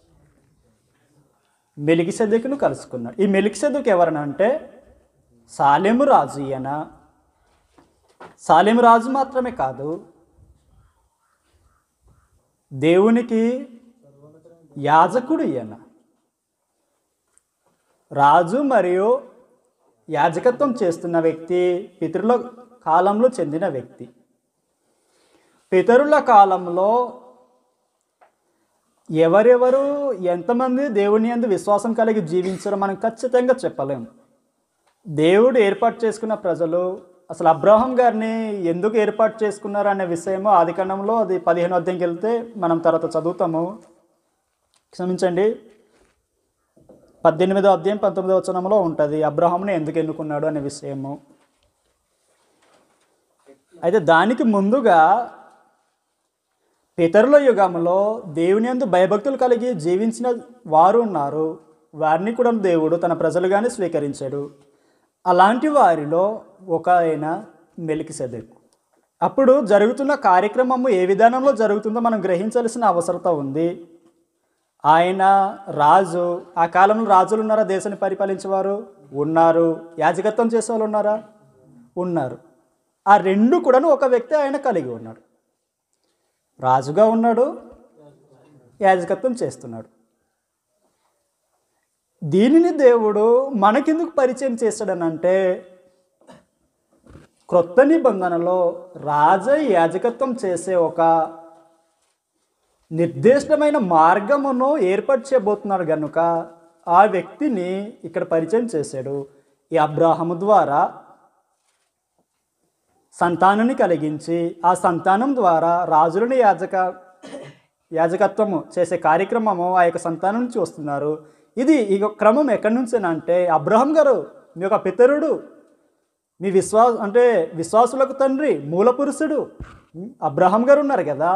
మెలికిసెదుకును కలుసుకున్నాడు ఈ మెలికిసెదుకు ఎవరనంటే సాలెము రాజు ఈయన సాలెము రాజు మాత్రమే కాదు దేవునికి యాజకుడు ఈయన రాజు మరియు యాజకత్వం చేస్తున్న వ్యక్తి పితరుల కాలంలో చెందిన వ్యక్తి పితరుల కాలంలో ఎవరెవరు ఎంతమంది దేవుని యందు విశ్వాసం కలిగి జీవించారో మనం ఖచ్చితంగా చెప్పలేం దేవుడు ఏర్పాటు చేసుకున్న ప్రజలు అసలు అబ్రాహం గారిని ఎందుకు ఏర్పాటు చేసుకున్నారు అనే విషయము ఆది కాండంలో అది పదిహేను అధ్యాయంకి వెళ్తే మనం తర్వాత చదువుతాము క్షమించండి పద్దెనిమిదో అధ్యాయం పంతొమ్మిదో వచనంలో ఉంటుంది అబ్రహాంని ఎందుకు ఎన్నుకున్నాడు అనే విషయము అయితే దానికి ముందుగా పితరుల యుగంలో దేవుని యందు భయభక్తులు కలిగి జీవించిన వారు ఉన్నారు వారిని కూడా దేవుడు తన ప్రజలుగానే స్వీకరించాడు అలాంటి వారిలో ఒక ఆయన మెలికిసెదెకు అప్పుడు జరుగుతున్న కార్యక్రమము ఏ విధానంలో జరుగుతుందో మనం గ్రహించాల్సిన అవసరత ఉంది ఆయన రాజు ఆ కాలంలో రాజులు ఉన్నారా దేశాన్ని పరిపాలించేవారు ఉన్నారు యాజకత్వం చేసేవాళ్ళు ఉన్నారా ఉన్నారు ఆ రెండు కూడాను ఒక వ్యక్తి ఆయన కలిగి ఉన్నాడు రాజుగా ఉన్నాడు యాజకత్వం చేస్తున్నాడు దీనిని దేవుడు మనకెందుకు పరిచయం చేశాడనంటే క్రొత్త నిబంధనలో రాజ యాజకత్వం చేసే ఒక నిర్దిష్టమైన మార్గమును ఏర్పాటు చేయబోతున్నాడు కనుక ఆ వ్యక్తిని ఇక్కడ పరిచయం చేశాడు ఈ అబ్రాహము ద్వారా సంతానాన్ని కలిగించి ఆ సంతానం ద్వారా రాజులని యాజక యాజకత్వము చేసే కార్యక్రమము ఆ యొక్క సంతానం నుంచి వస్తున్నారు ఇది ఈ క్రమం ఎక్కడి నుంచేనంటే అబ్రహం గారు మీ యొక్క పితరుడు మీ విశ్వాస అంటే విశ్వాసులకు తండ్రి మూల పురుషుడు అబ్రహం గారు ఉన్నారు కదా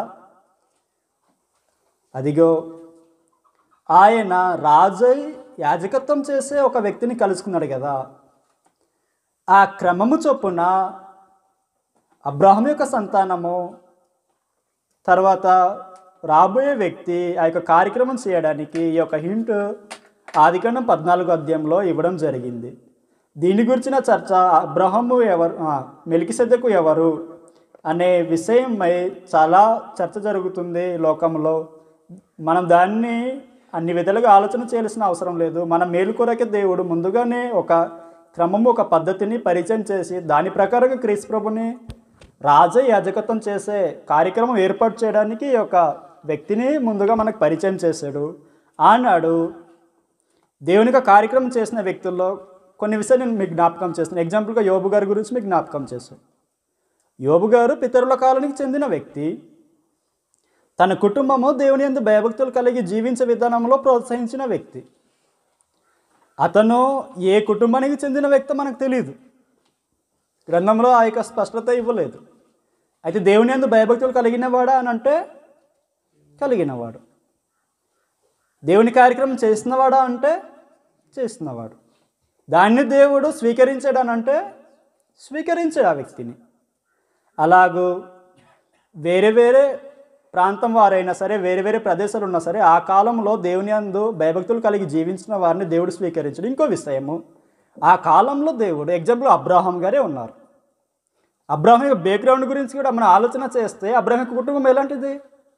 అదిగో ఆయన రాజై యాజకత్వం చేసే ఒక వ్యక్తిని కలుసుకున్నాడు కదా ఆ క్రమము చొప్పున అబ్రాహం యొక్క సంతానము తర్వాత రాబోయే వ్యక్తి ఆ యొక్క కార్యక్రమం చేయడానికి ఈ యొక్క హింట్ ఆదికాండం పద్నాలుగు అధ్యాయంలో ఇవ్వడం జరిగింది దీని గురించిన చర్చ అబ్రహము ఎవరు మెలికిసెద్దకు ఎవరు అనే విషయమై చాలా చర్చ జరుగుతుంది లోకంలో మనం దాన్ని అన్ని విధాలుగా ఆలోచన చేయాల్సిన అవసరం లేదు మన మేలు కొరకే దేవుడు ముందుగానే ఒక క్రమము ఒక పద్ధతిని పరిచయం చేసి దాని ప్రకారంగా క్రీస్తు ప్రభుని రాజ యాజకత్వం చేసే కార్యక్రమం ఏర్పాటు చేయడానికి ఈ యొక్క వ్యక్తిని ముందుగా మనకు పరిచయం చేశాడు ఆనాడు దేవునికి ఆ కార్యక్రమం చేసిన వ్యక్తుల్లో కొన్ని విషయాలు నేను మీకు జ్ఞాపకం చేస్తాను ఎగ్జాంపుల్గా యోబు గారి గురించి మీకు జ్ఞాపకం చేశాను యోబు గారు పితరుల కాలానికి చెందిన వ్యక్తి తన కుటుంబము దేవుని యందు భయభక్తులు కలిగి జీవించే విధానంలో ప్రోత్సహించిన వ్యక్తి అతను ఏ కుటుంబానికి చెందిన వ్యక్తి మనకు తెలియదు గ్రంథంలో ఆ యొక్క స్పష్టత ఇవ్వలేదు అయితే దేవుని యందు భయభక్తులు కలిగినవాడా అని అంటే కలిగినవాడు దేవుని కార్యక్రమం చేసినవాడా అంటే చేసినవాడు దాన్ని దేవుడు స్వీకరించాడనంటే స్వీకరించాడు ఆ వ్యక్తిని అలాగూ వేరే వేరే ప్రాంతం వారైనా సరే వేరే వేరే ప్రదేశాలు ఉన్నా సరే ఆ కాలంలో దేవుని అందు భయభక్తులు కలిగి జీవించిన వారిని దేవుడు స్వీకరించడు ఇంకో విషయము ఆ కాలంలో దేవుడు ఎగ్జాంపుల్ అబ్రాహం గారే ఉన్నారు అబ్రాహం యొక్క బ్యాక్గ్రౌండ్ గురించి కూడా మనం ఆలోచన చేస్తే అబ్రాహం యొక్క కుటుంబం ఎలాంటిది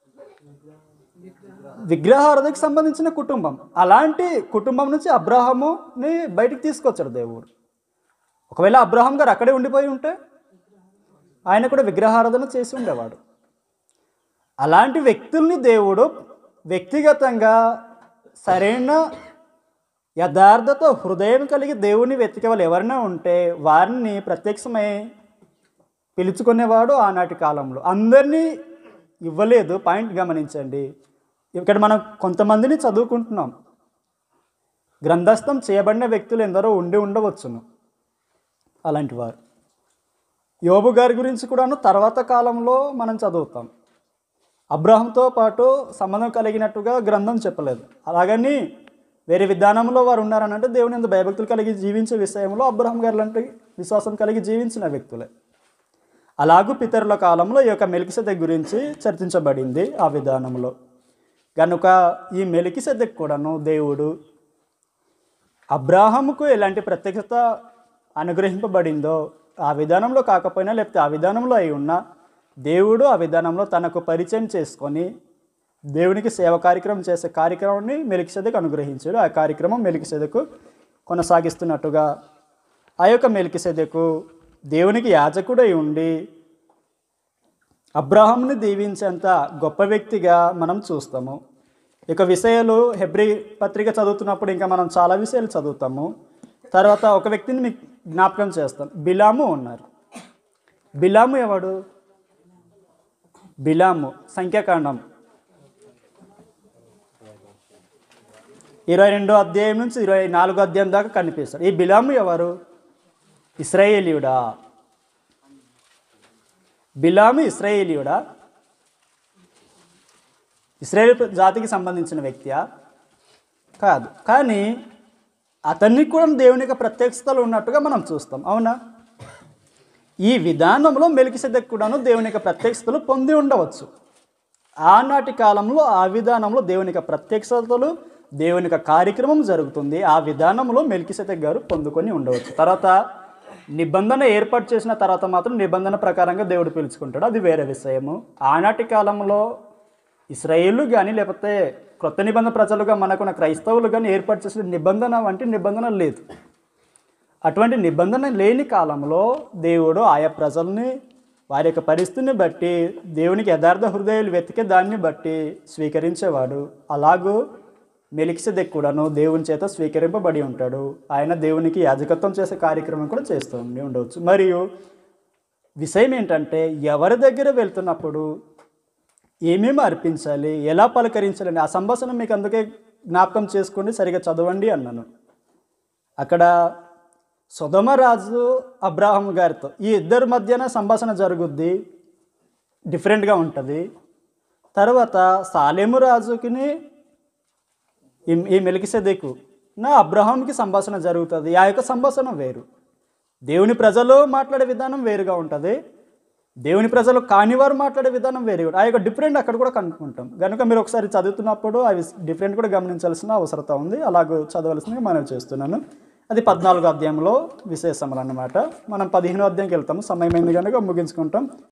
విగ్రహారాధనకి సంబంధించిన కుటుంబం అలాంటి కుటుంబం నుంచి అబ్రాహముని బయటికి తీసుకొచ్చాడు దేవుడు ఒకవేళ అబ్రాహం గారు అక్కడే ఉండిపోయి ఉంటే ఆయన కూడా విగ్రహారాధన చేసి ఉండేవాడు అలాంటి వ్యక్తుల్ని దేవుడు వ్యక్తిగతంగా సరైన యథార్థత హృదయం కలిగి దేవుని వెతికే వాళ్ళు ఎవరైనా ఉంటే వారిని ప్రత్యక్షమై పిలుచుకునేవాడు ఆనాటి కాలంలో అందరినీ ఇవ్వలేదు పాయింట్ గమనించండి ఇక్కడ మనం కొంతమందిని చదువుకుంటున్నాం గ్రంథస్థం చేయబడిన వ్యక్తులు ఎందరో ఉండి ఉండవచ్చును అలాంటి వారు యోబు గారి గురించి కూడాను తర్వాత కాలంలో మనం చదువుతాం అబ్రహంతో పాటు సంబంధం కలిగినట్టుగా గ్రంథం చెప్పలేదు అలాగని వేరే విధానంలో వారు ఉన్నారని అంటే దేవుని ఎందు భయభక్తులు కలిగి జీవించే విషయంలో అబ్రహం గారు లాంటి విశ్వాసం కలిగి జీవించిన వ్యక్తులే అలాగూ పితరుల కాలంలో ఈ యొక్క మెలికిసెదెక్ గురించి చర్చించబడింది ఆ విధానంలో కనుక ఈ మెలికిసెదెక్ కూడాను దేవుడు అబ్రాహముకు ఎలాంటి ప్రత్యక్షత అనుగ్రహింపబడిందో ఆ విధానంలో కాకపోయినా లేకపోతే ఆ విధానంలో అయి ఉన్నా దేవుడు ఆ విధానంలో తనకు పరిచయం చేసుకొని దేవునికి సేవ కార్యక్రమం చేసే కార్యక్రమాన్ని మెలికిసెదకు అనుగ్రహించాడు ఆ కార్యక్రమం మెలికిసెదకు కొనసాగిస్తున్నట్టుగా ఆ యొక్క మెలికిసెదెకు దేవునికి యాజకుడై ఉండి అబ్రాహాంని దీవించేంత గొప్ప వ్యక్తిగా మనం చూస్తాము ఇక విషయాలు హెబ్రి పత్రిక చదువుతున్నప్పుడు ఇంకా మనం చాలా విషయాలు చదువుతాము తర్వాత ఒక వ్యక్తిని మీకు జ్ఞాపకం చేస్తాం బిలాము ఉన్నారు బిలాము ఎవడు బిలాము సంఖ్యాకాండం ఇరవై రెండో అధ్యాయం నుంచి ఇరవై నాలుగో అధ్యాయం దాకా కనిపిస్తాడు ఈ బిలాము ఎవరు ఇస్రాయేలీయుడా బిలాము ఇస్రాయేలీయుడా ఇస్రాయేల్ జాతికి సంబంధించిన వ్యక్తియా కాదు కానీ అతనికి కూడా దేవుని యొక్క ప్రత్యక్షతలు ఉన్నట్టుగా మనం చూస్తాం అవునా ఈ విధానంలో మెలికిసెదెక్ కూడాను దేవుని యొక్క ప్రత్యక్షతలు పొంది ఉండవచ్చు ఆనాటి కాలంలో ఆ విధానంలో దేవుని యొక్క ప్రత్యక్షతలు దేవుని యొక్క కార్యక్రమం జరుగుతుంది ఆ విధానంలో మెలికిసెదెక్ గారు పొందుకొని ఉండవచ్చు తర్వాత నిబంధన ఏర్పాటు చేసిన తర్వాత మాత్రం నిబంధన ప్రకారంగా దేవుడు పిలుచుకుంటాడు అది వేరే విషయము ఆనాటి కాలంలో ఇస్రాయేళ్ళు కానీ లేకపోతే క్రొత్త నిబంధన ప్రజలుగా మనకున్న క్రైస్తవులు కానీ ఏర్పాటు చేసిన నిబంధన వంటి నిబంధన లేదు అటువంటి నిబంధన లేని కాలంలో దేవుడు ఆయా ప్రజల్ని వారి యొక్క పరిస్థితిని బట్టి దేవునికి యథార్థ హృదయాలు వెతికే దాన్ని బట్టి స్వీకరించేవాడు అలాగూ మెలికిసెదెక్ కూడాను దేవుని చేత స్వీకరింపబడి ఉంటాడు ఆయన దేవునికి యాజకత్వం చేసే కార్యక్రమం కూడా చేస్తూ ఉండి ఉండవచ్చు మరియు విషయం ఏంటంటే ఎవరి దగ్గర వెళ్తున్నప్పుడు ఏమేమి అర్పించాలి ఎలా పలకరించాలని ఆ సంభాషణ మీకు అందుకే జ్ఞాపకం చేసుకోండి సరిగా చదవండి అన్నాను అక్కడ సుధమరాజు అబ్రాహం గారితో ఈ ఇద్దరి మధ్యన సంభాషణ జరుగుద్ది డిఫరెంట్గా ఉంటుంది తర్వాత సాలేము రాజుకిని ఈ- ఈ మెలికిసెదెకు నా అబ్రహాంకి సంభాషణ జరుగుతుంది ఆ యొక్క సంభాషణ వేరు దేవుని ప్రజలు మాట్లాడే విధానం వేరుగా ఉంటుంది దేవుని ప్రజలు కానివారు మాట్లాడే విధానం వేరే ఆ యొక్క డిఫరెంట్ అక్కడ కూడా కనుక్కుంటాం కనుక మీరు ఒకసారి చదువుతున్నప్పుడు అవి డిఫరెంట్ కూడా గమనించాల్సిన అవసరత ఉంది అలాగ చదవలసిందిగా మనం చేస్తున్నాను అది పద్నాలుగో అధ్యాయంలో విశేషములు అన్నమాట మనం పదిహేనో అధ్యాయంకి వెళ్తాము సమయమైంది కనుక ముగించుకుంటాం